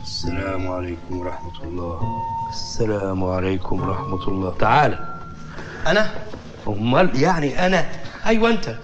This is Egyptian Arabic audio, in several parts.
السلام عليكم ورحمة الله السلام عليكم ورحمة الله تعالى انا أمال يعني أنا أيوة أنت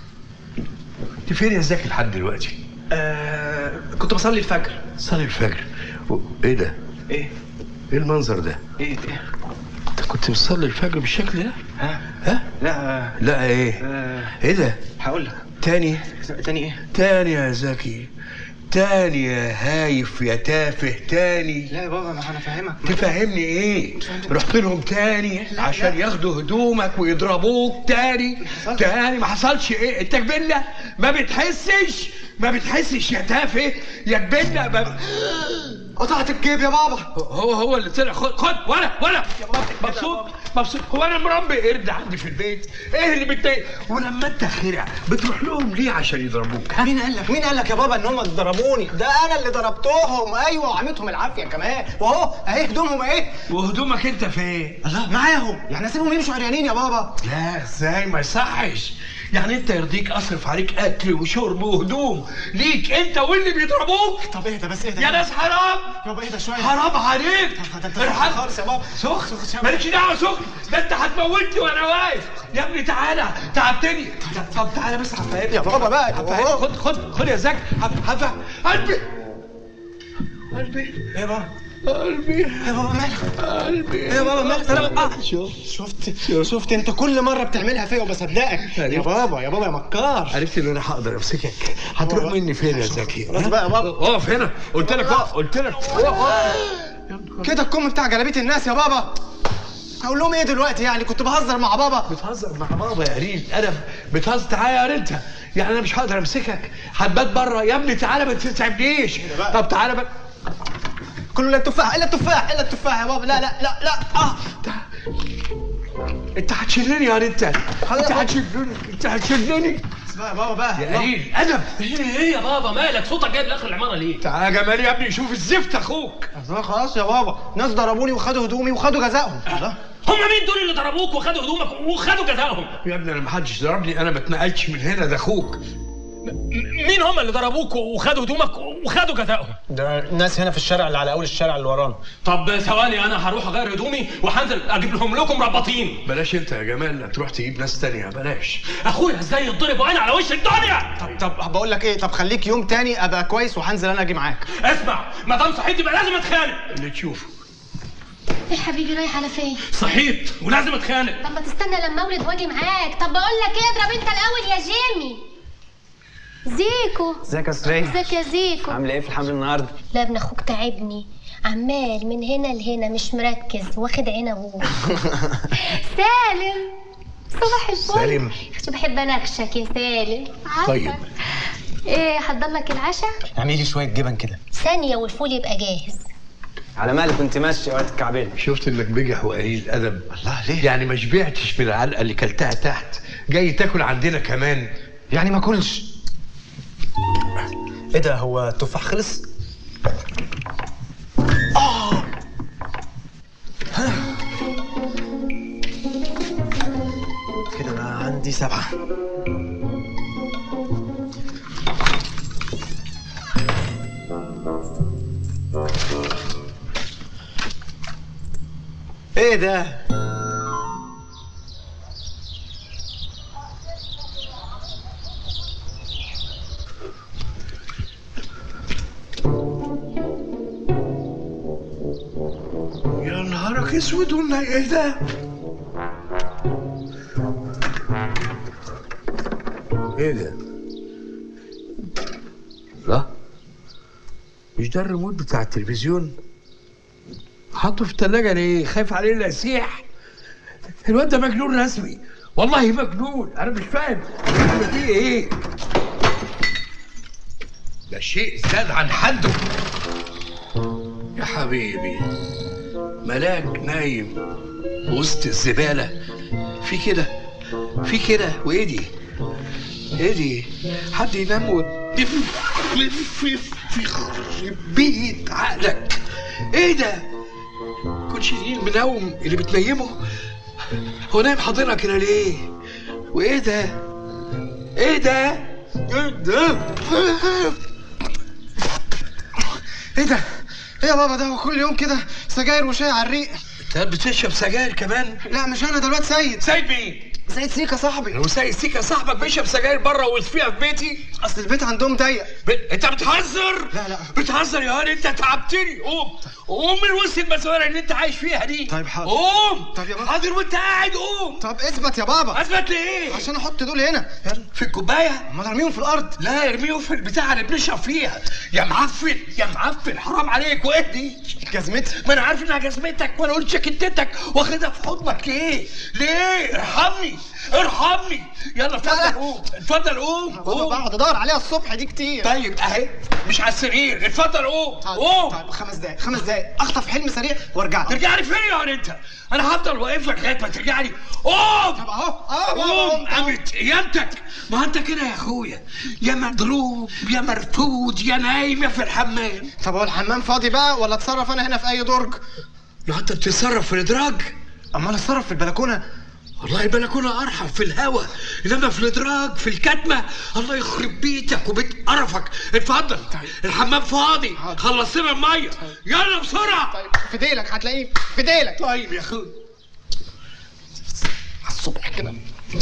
أنت فين يا زكي لحد دلوقتي؟ آه كنت بصلي الفجر صلي الفجر و... إيه ده؟ ايه إيه المنظر ده؟ ايه ايه أنت كنت بتصلي الفجر بالشكل ده؟ ها ها؟ لا آه لا إيه؟ آه إيه ده؟ هقول لك تاني تاني ايه تاني يا زكي تاني يا هايف يا تافه تاني لا يا بابا ما انا فاهمك تفهمني ايه رحت لهم تاني لا، عشان لا. ياخدوا هدومك ويضربوك تاني حصلش. تاني ما حصلش ايه انت كبلة ما بتحسش ما بتحسش يا تافه يا كبلة ما... قطعت الجيب يا بابا هو هو اللي طلع خد خد ولا ولا مبسوط مبسوط هو انا مربي قرد عندي في البيت ايه اللي بتضايق ولما انت خرع بتروح لهم ليه عشان يضربوك ها؟ مين قال لك مين قال لك يا بابا ان هم ضربوني ده انا اللي ضربتهم ايوه وعملتهم العافيه كمان واهو اهي هدومهم اهي وهدومك انت فين الله معاهم يعني اسيبهم يمشوا عريانين يا بابا لا ازاي ما يصحش يعني انت يرضيك اصرف عليك اكل وشرب وهدوم ليك انت واللي بيضربوك طب اهدى بس اهدى يا ناس حرام يابا اهدى شويه حرام عليك طب ده انت ارحم. خالص يا بابا سخن سخن. مالكش دعوه سخن ده انت هتموتني وانا واقف يا ابني تعالى تعبتني طب تعالى بس هفهمك يا بابا بقى هفهمك خد خد خد يا زكي هف- هفهم قلبي قلبي ايه يا بابا قلبي يا بابا مالك قلبي ايه يا بابا مالك انا آه. شوف شفت شفت انت كل مره بتعملها فيا وبصدقك يا عرفت. بابا يا بابا يا مكار عرفت ان انا هقدر امسكك هتروح بابا. مني فين يا زكي خلاص بقى يا بابا. اقف هنا قلت لك اقف قلت لك اقف. كده الكم بتاع جلابيه الناس يا بابا هقول لهم ايه دلوقتي يعني كنت بهزر مع بابا بتهزر مع بابا يا قريب انا بتهزر تعالى يا انت يعني انا مش هقدر امسكك هتبات بره يا ابني تعالى ما تتعبنيش بقى؟ طب تعالى بقى كله الا التفاح الا التفاح الا التفاح يا بابا لا لا لا لا اه انت هتشلني يا انت خلاص. انت هتشلني انت هتشلني بس بقى يا بابا بقى يا قليل ادب ايه ايه يا بابا مالك صوتك جايب لاخر العماره ليه؟ تعالى يا جمال يا ابني شوف الزفت اخوك الله خلاص يا بابا ناس ضربوني وخدوا هدومي وخدوا جزائهم الله هم مين دول اللي ضربوك وخدوا هدومك وخدوا جزائهم؟ يا ابني انا ما حدش ضربني انا ما اتنقلتش من هنا ده اخوك م- مين هم اللي ضربوك وخدوا هدومك وخدوا جزائهم؟ ده الناس هنا في الشارع اللي على اول الشارع اللي ورانا طب ثواني انا هروح اغير هدومي وهنزل اجيب لهم لكم رباطين بلاش انت يا جمال تروح تجيب ناس تانية بلاش اخويا ازاي يتضرب وانا على وش الدنيا؟ طب طب بقول لك ايه طب خليك يوم تاني ابقى كويس وهنزل انا اجي معاك اسمع ما دام صحيت يبقى لازم اتخانق اللي تشوفه يا حبيبي رايح على فين؟ صحيت ولازم اتخانق طب ما تستنى لما اولد واجي معاك طب بقول لك ايه اضرب انت الاول يا جيمي زيكو ازيك يا سري ازيك يا زيكو عامل ايه في الحمل النهارده لا ابن اخوك تعبني عمال من هنا لهنا مش مركز واخد عين ابوه سالم صباح الفل سالم. شو بحب اناقشك يا سالم عفواً. طيب. ايه حضر لك العشاء اعملي لي شويه جبن كده ثانيه والفول يبقى جاهز على مالك كنت ماشي وقت الكعبين شفت انك بجح وقليل ادب الله ليه يعني ما شبعتش من العلقه اللي كلتها تحت جاي تاكل عندنا كمان يعني ما كلش ايه ده هو التفاح خلص اه ها. كده انا عندي سبعه ايه ده يا نهارك اسود ولا ايه ده ايه ده لا مش ده الريموت بتاع التلفزيون حطه في التلاجة ليه خايف عليه لا يسيح الواد ده مجنون رسمي والله مجنون انا مش فاهم الفيلم دي ايه ده شيء زاد عن حده يا حبيبي ملاك نايم وسط الزبالة في كده في كده وايه دي ايه دي حد ينام وتف في في في بيت عقلك ايه ده كنتش دي المنوم اللي بتنيمه هو نايم حاضنها كده ليه وايه ده ايه ده ايه ده ايه ده ايه يا بابا ده هو كل يوم كده سجاير وشاي على الريق انت بتشرب سجاير كمان لا مش انا ده الواد سيد سيد مين سيد سيكا صاحبي لو سيد سيكا صاحبك بيشرب سجاير بره ويطفيها في بيتي اصل البيت عندهم ضيق ب... انت بتهزر لا، لا. بتهزر يا هاني انت تعبتني قوم قوم من وسط المسؤوليه اللي انت عايش فيها دي طيب حاضر. قوم طب يا بابا. حاضر وانت قاعد قوم طب اثبت يا بابا اثبت ليه عشان احط دول هنا يلا في الكوبايه امال ارميهم في الارض لا ارميهم في البتاع اللي بنشرب فيها يا معفن يا معفن حرام عليك واهدي جزمتي ما انا عارف انها جزمتك وانا قلت شكتتك واخدها في حضنك ليه؟ ليه؟ ارحمني ارحمني يلا اتفضل قوم اتفضل قوم بابا قوم بقعد ادور عليها الصبح دي كتير طيب اهي مش على السرير اتفضل قوم طيب قوم طيب خمس دقايق خمس دقايق اخطف حلم سريع وارجع لك. ترجع لي فين يا انت؟ انا هفضل واقف لك لغايه ما ترجع لي قوم طب اهو اه بابا قوم قمت أهو. قامت قيامتك ما انت كده يا اخويا يا مضروب يا مرفوض يا نايم يا في الحمام طب هو الحمام فاضي بقى ولا اتصرف انا هنا في اي درج لو انت بتتصرف في الادراج امال اتصرف في البلكونه والله البلكونه ارحم في الهوا انما في الادراج في الكتمه الله يخرب بيتك وبيت قرفك اتفضل الحمام فاضي حاضر. خلصنا الميه يلا بسرعه طيب في ديلك هتلاقيه في ديلك طيب يا اخويا على الصبح كده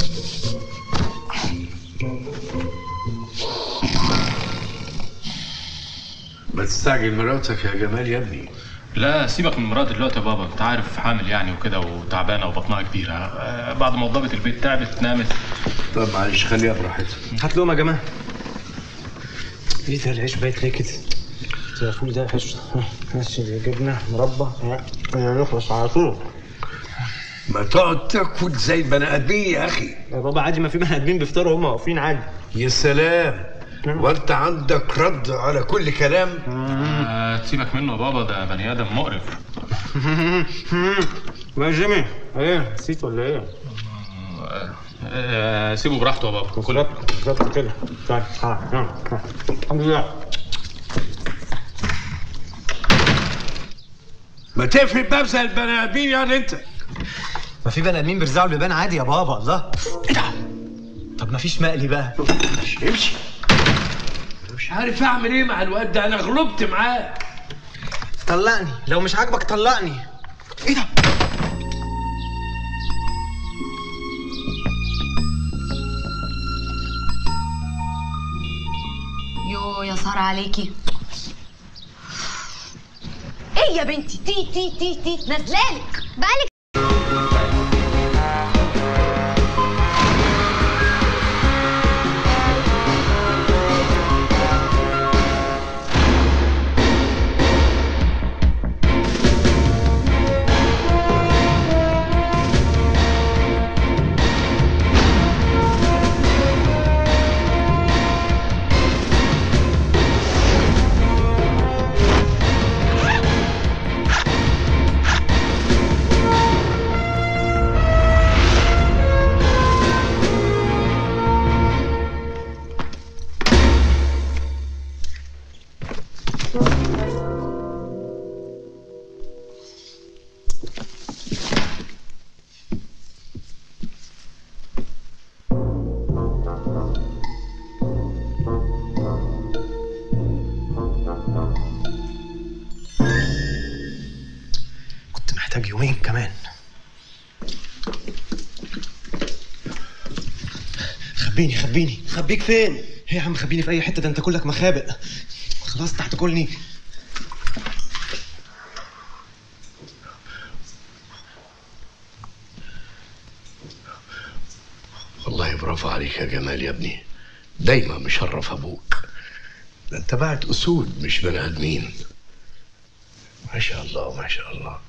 ما تستعجل مراتك يا جمال يا ابني لا سيبك من مراد دلوقتي يا بابا انت عارف حامل يعني وكده وتعبانه وبطنها كبيره آه، بعد ما وضبت البيت تعبت نامت طب معلش خليها براحتها هات لهم يا جماعه ايه ده العيش بايت ليه كده؟ ده الفول ده عيش ماشي جبنه مربى ها، نخلص على طول ما تقعد تاكل زي البني ادمين يا اخي يا بابا عادي ما في بني ادمين بيفطروا هم واقفين عادي يا سلام وانت عندك رد على كل كلام آه، سيبك منه يا بابا ده بني ادم مقرف يا جيمي ايه نسيت ولا ايه؟ آه، سيبه براحته يا بابا كل بالظبط بالظبط كده طيب ها يلا ها. الحمد لله ما تقفل الباب زي البني ادمين يعني انت ما في بني ادمين بيرزعوا البيبان عادي يا بابا الله ايه ده طب ما فيش مقلي بقى امشي امشي أنا مش عارف اعمل ايه مع الواد ده انا غلبت معاه طلقني لو مش عاجبك طلقني ايه ده يو يا سارة عليكي ايه يا بنتي تي تي تي تي نازلالك بقالك كنت محتاج يومين كمان خبيني خبيني خبيك فين؟ ايه يا عم خبيني في اي حته ده انت كلك مخابئ خلاص تحت كلني والله برافو عليك يا جمال يا ابني دايما مشرف ابوك ده انت بعت اسود مش بني ادمين ما شاء الله ما شاء الله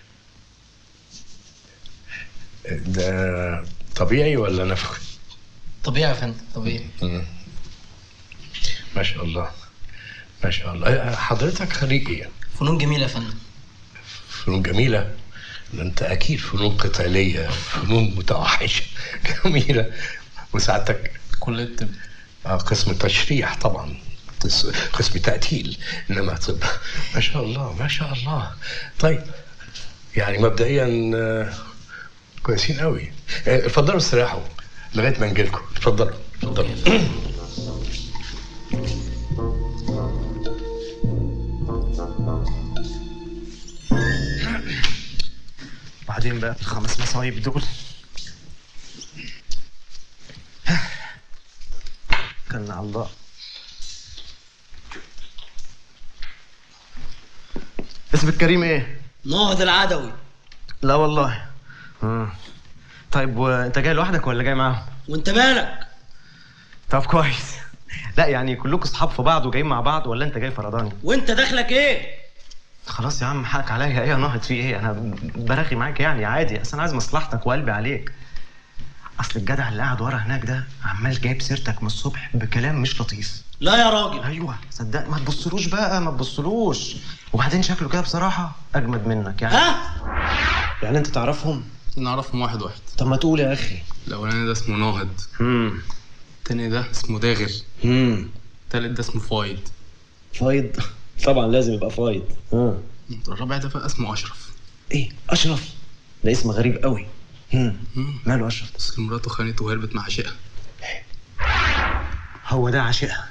ده طبيعي ولا نفخ طبيعي يا فندم طبيعي ما شاء الله ما شاء الله أه، حضرتك خريج ايه فنون جميلة يا فندم فنون جميلة ده انت اكيد فنون قتالية فنون متوحشة جميلة وسعادتك كلية الطب آه، قسم تشريح طبعا قس- قسم تأتيل إنما طب ما شاء الله ما شاء الله طيب يعني مبدئيا آه، كويسين قوي آه، اتفضلوا استريحوا لغاية ما نجيلكم اتفضلوا اتفضلوا بعدين بقى الخمس مصايب دول كلنا على الله اسمك كريم ايه؟ نهض العدوي لا والله مم. طيب وانت جاي لوحدك ولا جاي معاهم؟ وانت مالك طب كويس لا يعني كلكم اصحاب في بعض وجايين مع بعض ولا انت جاي فرداني؟ وانت دخلك ايه خلاص يا عم حقك عليا ايه يا نهض في ايه؟ انا برغي معاك يعني عادي اصل انا عايز مصلحتك وقلبي عليك اصل الجدع اللي قاعد ورا هناك ده عمال جايب سيرتك من الصبح بكلام مش لطيف لا يا راجل ايوه صدق ما تبصلوش بقى ما تبصلوش وبعدين شكله كده بصراحه اجمد منك يعني ها يعني انت تعرفهم نعرفهم واحد واحد طب ما تقول يا اخي الاولاني ده اسمه ناهض امم التاني ده اسمه داغر امم التالت ده اسمه فايد فايض طبعا لازم يبقى فايض اه الرابع ده بقى اسمه اشرف ايه اشرف ده اسم غريب قوي امم ماله اشرف اصل مراته خانته وهربت مع عشقها هو ده عاشقها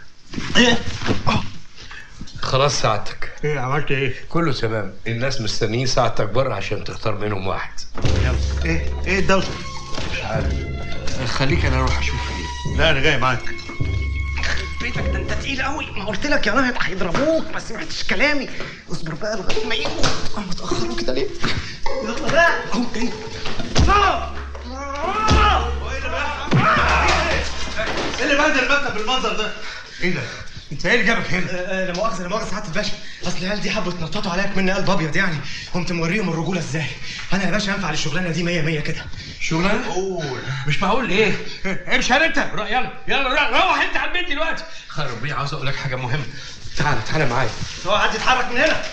خلاص ساعتك ايه عملت ايه كله تمام الناس مستنيين ساعتك بره عشان تختار منهم واحد يلا ايه ايه الدوشه مش عارف خليك انا اروح اشوف ايه لا انا جاي معاك بيتك ده انت تقيل قوي ما قلت لك يا نهض هيضربوك ما سمعتش كلامي اصبر بقى لغايه ما يجوا هم اتاخروا كده ليه يلا بقى اهو جاي ايه اللي بهدل المكتب بالمنظر ده؟ ايه ده؟ انت ايه اللي جابك هنا؟ لا مؤاخذة لا مؤاخذة سعادة الباشا أصل العيال دي حبوا يتنططوا عليا مني قلب أبيض يعني قمت موريهم الرجولة إزاي أنا يا باشا أنفع للشغلانة دي مية مية كده شغلانه قول مش معقول ايه امشي انت روح يلا يلا روح روح انت على البيت دلوقتي خير بيه عاوز اقول لك حاجه مهمه تعالى تعالى معايا هو حد يتحرك من هنا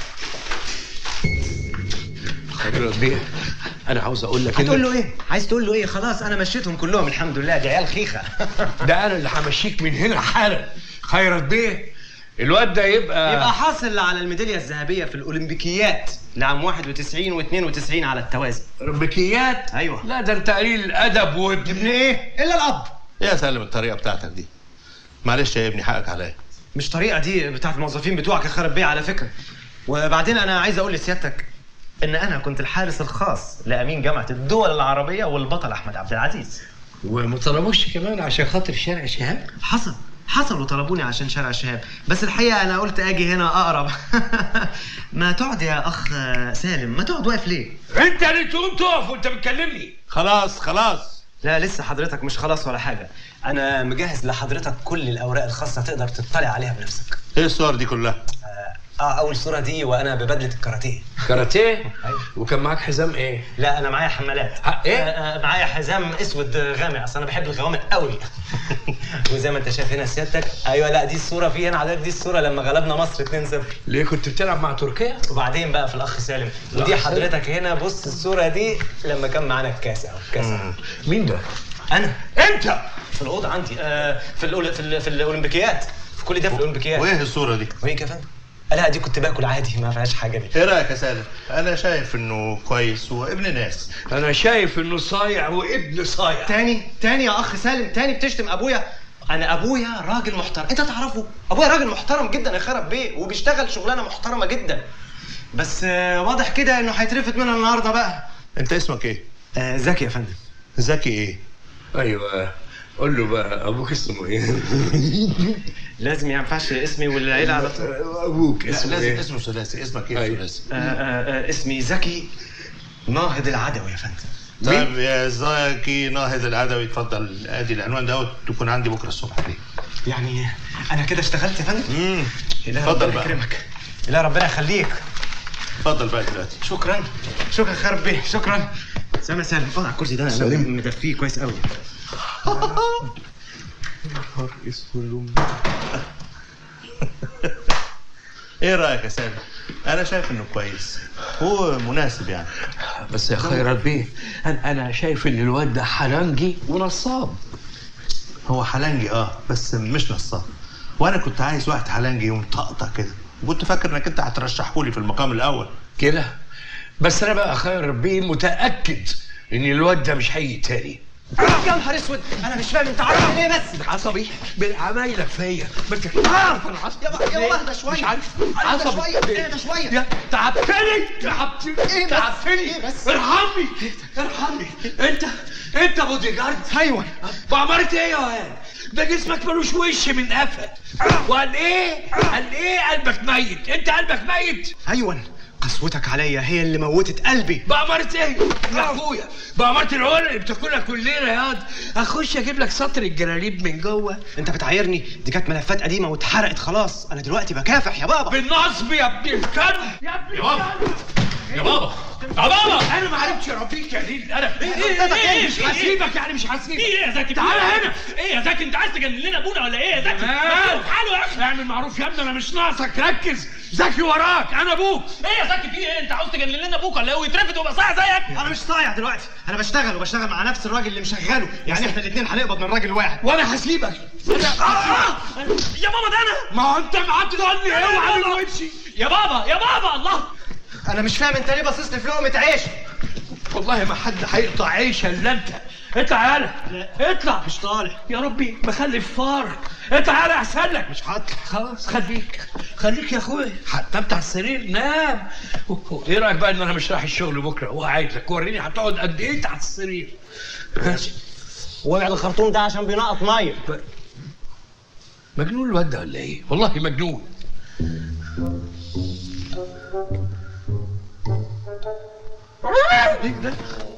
خير بيه انا عاوز اقول لك هتقول إن له إيه؟ عايز تقول له إيه؟ خلاص أنا مشيتهم كلهم الحمد لله دي عيال خيخة ده انا اللي همشيك من هنا حالا خيرت بيه الواد ده يبقى يبقى حاصل على الميدالية الذهبية في الأولمبيكيات لعام 91 و92 على التوازي ربكيات أيوة. لا ده انت قليل الادب وابن ابن إيه؟ إلا الأب يا سلم الطريقه بتاعتك دي معلش يا ابني حقك عليا مش طريقة دي بتاعت الموظفين بتوعك يا خرب بيه على فكرة وبعدين أنا عايز أقول لسيادتك إن أنا كنت الحارس الخاص لأمين جامعة الدول العربية والبطل أحمد عبد العزيز وما طلبوش كمان عشان خاطر شارع شهاب حصل حصل وطلبوني عشان شارع شهاب بس الحقيقة أنا قلت أجي هنا أقرب ما تقعد يا أخ سالم ما تقعد واقف ليه؟ انت اللي تقوم تقف وانت بتكلمني خلاص خلاص لا لسه حضرتك مش خلاص ولا حاجة أنا مجهز لحضرتك كل الأوراق الخاصة تقدر تطلع عليها بنفسك ايه الصور دي كلها؟ اه اول صوره دي وانا ببدله الكاراتيه كاراتيه وكان معاك حزام ايه لا انا معايا حمالات ح- إيه؟ آه آه معايا حزام اسود غامق اصل انا بحب الغوامق قوي وزي ما انت شايف هنا سيادتك ايوه لا دي الصوره في هنا حضرتك دي الصوره لما غلبنا مصر 2-0 ليه كنت بتلعب مع تركيا وبعدين بقى في الاخ سالم ودي الأخ سالم. حضرتك هنا بص الصوره دي لما كان معانا الكاس اهو الكاس أهو. مين ده انا انت في الاوضه عندي آه في الأول في, ال- في الاولمبيكيات في كل ده في الاولمبيكيات وايه الصوره دي؟ وايه كمان لا دي كنت باكل عادي ما فيهاش حاجه دي ايه رايك يا سالم؟ انا شايف انه كويس وابن ناس انا شايف انه صايع وابن صايع تاني تاني يا اخ سالم تاني بتشتم ابويا انا ابويا راجل محترم انت تعرفه ابويا راجل محترم جدا يا خرب بيه وبيشتغل شغلانه محترمه جدا بس آه، واضح كده انه هيترفد منها النهارده بقى انت اسمك ايه؟ آه، زكي يا فندم زكي ايه؟ ايوه قول له بقى ابوك اسمه ايه لازم ما ينفعش اسمي والعيله على طول ابوك لا اسمه لازم ايه اسمه ثلاثي اسمك ايه أيوة. ثلاثي؟ آه، آه، آه، اسمي زكي ناهض العدوي يا فندم طيب يا زكي ناهض العدوي اتفضل ادي العنوان دوت تكون عندي بكره الصبح ليه؟ يعني انا كده اشتغلت يا فندم امم إله اتفضل ربنا بقى. يكرمك لا ربنا يخليك اتفضل بقى دلوقتي شكرا شكرا خرب بيه شكرا سامع سالم اقعد على الكرسي ده انا سليم. مدفيه كويس قوي ايه رايك يا سالم؟ انا شايف انه كويس هو مناسب يعني بس يا خيرت بيه انا انا شايف ان الواد ده حلنجي ونصاب هو حلنجي اه بس مش نصاب وانا كنت عايز واحد حلنجي ومطقطق كده وكنت فاكر انك انت هترشحه لي في المقام الاول كده بس انا بقى خير بيه متاكد ان الواد ده مش هيجي تاني يا نهار اسود انا مش فاهم انت عارف ليه بس عصبي عمايلك فيا بس يابا يابا اهدى شويه مش عارف اهدى عصبي شويه اهدى شويه يا تعبتني تعبتني إيه بس؟ تعبتني إيه بس؟ ارحمني ارحمني انت انت بودي جارد ايوه بعمرت ايه يا واد ده جسمك ملوش وش من قفا وقال ايه قال ايه قلبك ميت انت قلبك ميت ايوه قسوتك عليا هي اللي موتت قلبي بأمارة ايه يا اخويا بأمارة العلا اللي بتاكلها كل ليله يا واد اخش اجيب لك سطر الجلاليب من جوه انت بتعايرني دي كانت ملفات قديمه واتحرقت خلاص انا دلوقتي بكافح يا بابا بالنصب يا ابن الكلب يا ابن الكلب يا بابا يا بابا انا ما عرفتش اربيك يا ليل انا إيه إيه إيه مش إيه إيه هسيبك يعني مش في هسيبك ايه يا زكي تعال هنا ايه يا زكي انت عايز تجنن لنا ابونا ولا ايه يا زكي تعال. حاله يا اخي اعمل معروف يا ابني انا مش ناقصك ركز ذكي وراك انا ابوك ايه يا زكي في ايه انت عاوز تجنن لنا ابوك ولا ايه ويترفد ويبقى صايع زيك انا مش صايع دلوقتي انا بشتغل وبشتغل مع نفس الراجل اللي مشغله يعني احنا الاثنين هنقبض من راجل واحد وانا هسيبك يا بابا ده انا ما هو انت معطلني اوعى من وشي يا بابا يا بابا الله انا مش فاهم انت ليه باصص لي في لقمه عيش والله ما حد هيقطع عيش الا انت اطلع يالا اطلع مش طالع يا ربي مخلف فار اطلع يالا احسن لك مش هطلع خلاص خليك خليك يا اخويا حتى بتاع السرير نام ايه رايك بقى ان انا مش رايح الشغل بكره وقاعد لك وريني هتقعد قد ايه تحت السرير ماشي وابعد الخرطوم ده عشان بينقط ميه مجنون الواد ده ولا ايه والله مجنون ايه ده